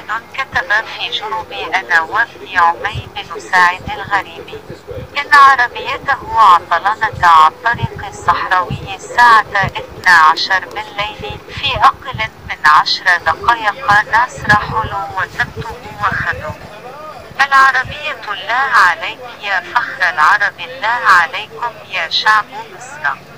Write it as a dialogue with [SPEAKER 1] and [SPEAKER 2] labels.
[SPEAKER 1] كتب في جنوب أنا وابن عمي بن سعد الغريبي إن عربيته عطلانة عالطريق الصحراوي الساعة 12 بالليل في أقل من عشر دقائق ناس رحلوا وتبتوا وخذوا العربية الله عليك يا فخر العرب الله عليكم يا شعب مصر